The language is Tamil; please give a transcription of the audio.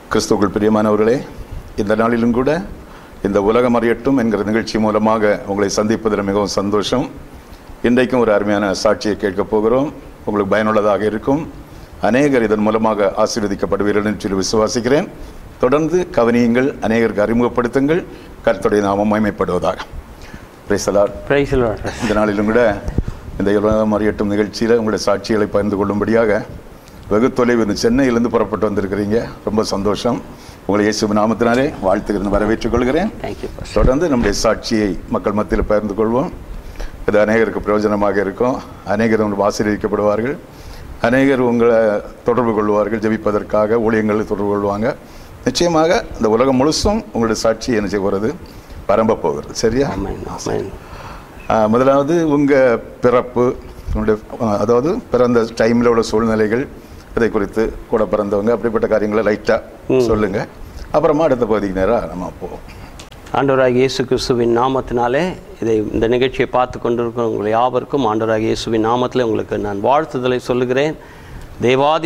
கிறிஸ்துவுக்குள் பிரியமானவர்களே இந்த நாளிலும் கூட இந்த உலகம் அறியட்டும் என்கிற நிகழ்ச்சி மூலமாக உங்களை சந்திப்பதில் மிகவும் சந்தோஷம் இன்றைக்கும் ஒரு அருமையான சாட்சியை கேட்கப் போகிறோம் உங்களுக்கு பயனுள்ளதாக இருக்கும் அநேகர் இதன் மூலமாக ஆசீர்வதிக்கப்படுவீர்கள் என்று சொல்லி விசுவாசிக்கிறேன் தொடர்ந்து கவனியுங்கள் அநேகருக்கு அறிமுகப்படுத்துங்கள் கர்த்தருடைய நாமம் மகிமைப்படுவதாக Praise the Lord. பிரைஸ் இந்த நாளிலும் கூட இந்த உலகம் அறியட்டும் நிகழ்ச்சியில் உங்களுடைய சாட்சிகளை பகிர்ந்து கொள்ளும்படியாக வெகு தொலைவு இந்த சென்னையிலிருந்து புறப்பட்டு வந்திருக்கிறீங்க ரொம்ப சந்தோஷம் உங்களை இயேசு நாமத்தினாலே வாழ்த்துக்கிறேன் வரவேற்றுக் கொள்கிறேன் தேங்க்யூ தொடர்ந்து நம்முடைய சாட்சியை மக்கள் மத்தியில் பகிர்ந்து கொள்வோம் இது அநேகருக்கு பிரயோஜனமாக இருக்கும் அநேகர் உங்களுக்கு ஆசீர்வதிக்கப்படுவார்கள் அநேகர் உங்களை தொடர்பு கொள்வார்கள் ஜெபிப்பதற்காக ஊழியங்களை தொடர்பு கொள்வாங்க நிச்சயமாக இந்த உலகம் முழுசும் உங்களுடைய சாட்சி என்ன செய்ய போகிறது பரம்ப போகிறது சரியா ஆமென் ஆமென் ஆ, முதலாவது உங்கள் பிறப்பு உங்களுடைய ஆ, அதாவது பிறந்த டைமில் உள்ள சூழ்நிலைகள் இதை குறித்து கூட பிறந்தவங்க அப்படிப்பட்ட காரியங்களை லைட்டாக சொல்லுங்கள் அப்புறமா அடுத்த பகுதிக்கு நேராக நம்ம போவோம் ஆண்டவராக இயேசு கிறிஸ்துவின் நாமத்தினாலே இதை இந்த நிகழ்ச்சியை பார்த்து கொண்டிருக்கிற உங்கள் யாவருக்கும் ஆண்டவராக இயேசுவின் நாமத்தில் உங்களுக்கு நான் வாழ்த்துதலை சொல்லுகிறேன் தேவாதி